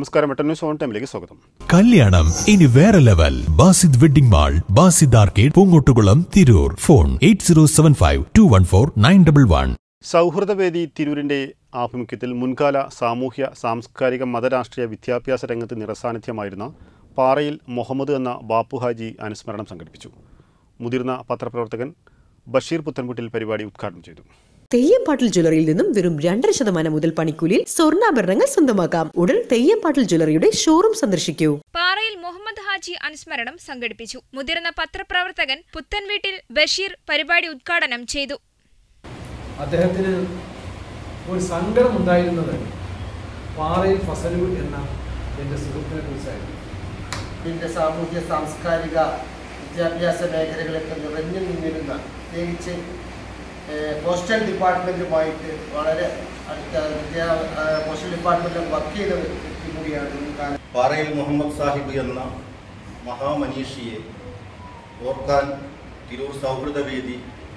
നമസ്കാരം വെട്ടൻ news on ടൈമിലേക്ക് സ്വാഗതം കല്യാണം ഇനി വേറെ level Basith wedding mall Basith arcade Poonkottukulam Tirur phone eight zero seven five two one four nine double one സൗഹൃദവേദി തിരൂരിന്റെ ആഭിമുഖ്യത്തിൽ മുൻകാല സാമൂഹ്യ സാംസ്കാരിക മതരാഷ്ട്രീയ വിദ്യാഭ്യാസ രംഗത്ത് നിറസാന്നിധ്യമായിരുന്ന പാറയിൽ മുഹമ്മദ് എന്ന ബാപ്പുഹാജി അനുസ്മരണം സംഘടിപ്പിച്ചു മുതിർന്ന പത്രപ്രവർത്തകൻ ബഷീർ പുത്തൻകുട്ടിൽ പരിപാടി ഉദ്ഘാടനം ചെയ്തു തെയ്യംപാട്ടിൽ ജ്വല്ലറിയിൽ നിന്നും വെറും രണ്ടര ശതമാനം മുതൽ പണിക്കൂലിയിൽ സ്വർണ്ണാഭരണങ്ങൾ സ്വന്തമാക്കാം ഉടൻ തെയ്യംപാട്ടിൽ ജ്വല്ലറിയുടെ ഷോറൂം സന്ദർശിക്കൂ പാറയിൽ മുഹമ്മദ് ഹാജി അനുസ്മരണം സംഘടിപ്പിച്ചു മുതിർന്ന പത്രപ്രവർത്തകൻ പുത്തൻവീട്ടിൽ ബഷീർ പരിപാടി ഉദ്ഘാടനം ചെയ്തു അദ്ദേഹത്തിന് ഒരു സങ്കടം ഉണ്ടായിരുന്നത് പാറയിൽ ഫസലു എന്ന എൻ്റെ സുഹൃത്തിനെ കുറിച്ചായിരുന്നു ഇതിൻ്റെ സാമൂഹ്യ സാംസ്കാരിക വിദ്യാഭ്യാസ മേഖലകളൊക്കെ നിറഞ്ഞു നിന്നിരുന്ന പ്രത്യേകിച്ച് ഏഹ്, പോസ്റ്റൽ ഡിപ്പാർട്ട്മെൻറ്റുമായിട്ട് വളരെ അടുത്ത വിദ്യാ ഏഹ്, പോസ്റ്റൽ ഡിപ്പാർട്ട്മെൻറ്റിൽ വർക്ക് ചെയ്ത വ്യക്തി കൂടിയാണ് മുൻകാല പാറയിൽ മുഹമ്മദ് സാഹിബ് എന്ന മഹാമനീഷിയെ ഓർക്കാൻ തിരൂർ സൗഹൃദവേദി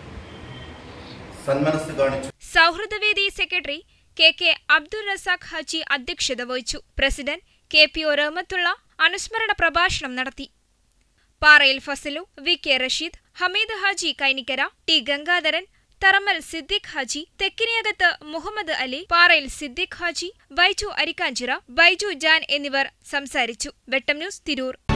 സന്മനസ് കാണിച്ചു Souhrudavedi secretary K K Abdul Razak Haji അധ്യക്ഷത വഹിച്ചു president K P O Rahmathulla അനുസ്മരണ പ്രഭാഷണം നടത്തി Parayil Fazalu V K Rasheed Hameed Haji Kainikkara T Gangadharan Tharamal Siddique Haji Thekkiniyakath Muhammad Ali Parayil Siddique Haji Baiju Arikkanchira Baiju Jan എന്നിവർ സംസാരിച്ചു വെട്ടം ന്യൂസ് തിരൂർ